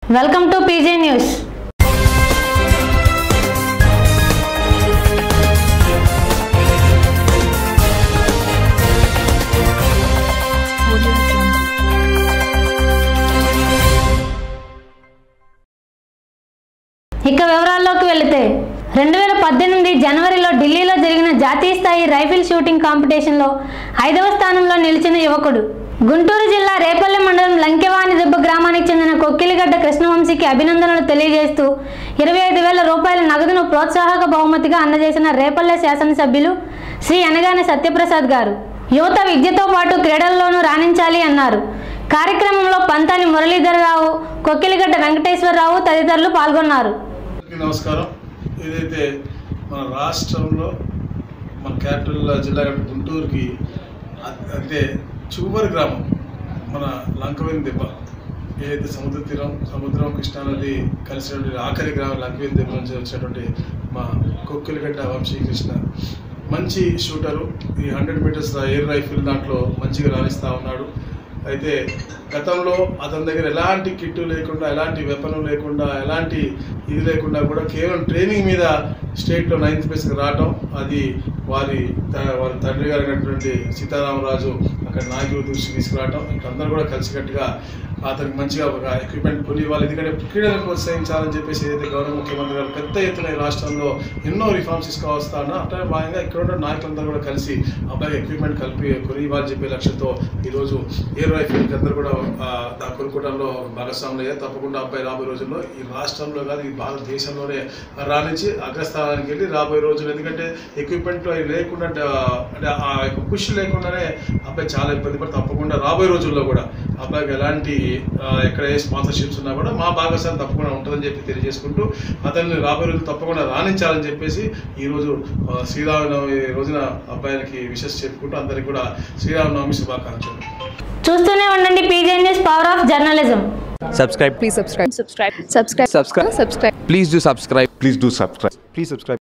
Welcome to PJ news ఇక వివరాల్లోకి వెళితే రెండు వేల పద్దెనిమిది జనవరిలో ఢిల్లీలో జరిగిన జాతీయ స్థాయి రైఫిల్ షూటింగ్ కాంపిటీషన్లో ఐదవ స్థానంలో నిలిచిన యువకుడు గుంటూరు జిల్లా రేపల్లె మండలం లంకెవాణి దెబ్బ గ్రామానికి చెందిన కొక్కిలిగడ్డ కృష్ణవంశీకి అభినందనలు తెలియజేస్తూ ఇరవై ఐదు వేల రూపాయల నగదును ప్రోత్సాహక బహుమతిగా అందజేసిన రేపల్లె శాసనసభ్యులు శ్రీ అనగాని సత్యప్రసాద్ గారు యువత విద్యతో పాటు క్రీడల్లోనూ రాణించాలి అన్నారు కార్యక్రమంలో పంతాని మురళీధరరావు కొక్కిలిగడ్డ వెంకటేశ్వరరావు తదితరులు పాల్గొన్నారు అందరికీ నమస్కారం ఏదైతే మన రాష్ట్రంలో మన క్యాపిటల్ జిల్లా కాబట్టి గుంటూరుకి అ- అంటే చివరి గ్రామం మన లంకవేని దెబ్బ ఏదైతే సముద్ర తీరం సముద్రం కృష్ణానది కలిసినటువంటి ఆఖరి గ్రామం లంకవేని దెబ్బ నుంచి వచ్చినటువంటి మా కొక్కిలిగడ్డ వంశీకృష్ణ మంచి షూటరు ఈ హండ్రెడ్ మీటర్స్ ఎయిర్ రైఫిల్ దాంట్లో మంచిగా రాణిస్తూ ఉన్నాడు అయితే గతంలో అతని దగ్గర ఎలాంటి కిట్టు లేకుండా ఎలాంటి వెపన్ లేకుండా ఎలాంటి ఇది లేకుండా కూడా కేవలం ట్రైనింగ్ మీద స్టేట్లో నైన్త్ ప్లేస్కి రావటం అది వారి త- వారి తండ్రి గారు అయినటువంటి సీతారామరాజు అక్కడ నాయకుల దృష్టికి తీసుకురావటం ఇక్కడ అందరూ కూడా కలిసికట్టుగా అతనికి మంచిగా ఒక ఎక్విప్మెంట్ కొని ఇవ్వాలి ఎందుకంటే క్రీడలను ప్రోత్సహించాలని చెప్పేసి ఏదైతే గౌరవ ముఖ్యమంత్రి గారు పెద్ద ఎత్తున ఈ రాష్ట్రంలో ఎన్నో రిఫార్మ్స్ తీసుకువస్తానో అట్లా భాగంగా ఇక్కడ ఉన్న నాయకులందరూ కూడా కలిసి అబ్బాయి ఎక్విప్మెంట్ కలిపి కొని ఇవ్వాలని చెప్పే లక్ష్యంతో ఈరోజు ఎయిర్ రైఫిల్ అందరూ కూడా ఆ, ఆ కొనుక్కోవడంలో భాగస్వాములు అయ్యారు తప్పకుండా అబ్బాయి రాబోయే రోజుల్లో ఈ రాష్ట్రంలో కాదు ఈ భారతదేశంలోనే రాణించి అగ్రస్థానానికి వెళ్ళి రాబోయే రోజులు ఎందుకంటే ఎక్విప్మెంట్ అవి లేకుండా ఆ, అంటే ఆ యొక్క పుష్ లేకుండానే అబ్బాయి చాలా ఇబ్బంది పడి తప్పకుండా రాబోయే రోజుల్లో కూడా అబ్బాయికి ఎలాంటి ఆ, ఎక్కడ ఏ స్పాన్సర్షిప్స్ ఉన్నా కూడా మా భాగస్వామ్యం తప్పకుండా ఉంటుందని చెప్పి తెలియజేసుకుంటూ అతన్ని రాబోయే రోజులు తప్పకుండా రాణించాలని చెప్పేసి ఈరోజు ఆ, శ్రీరామనవమి రోజున అబ్బాయికి విషెస్ చెప్పుకుంటూ అందరికీ కూడా శ్రీరామనవమి శుభాకాంక్షలు చూస్తూనే ఉండండి PJ news power of journalism subscribe Please subscribe. Subscribe. Subscribe. Subscribe. Subscribe. please do subscribe Please do subscribe. please subscribe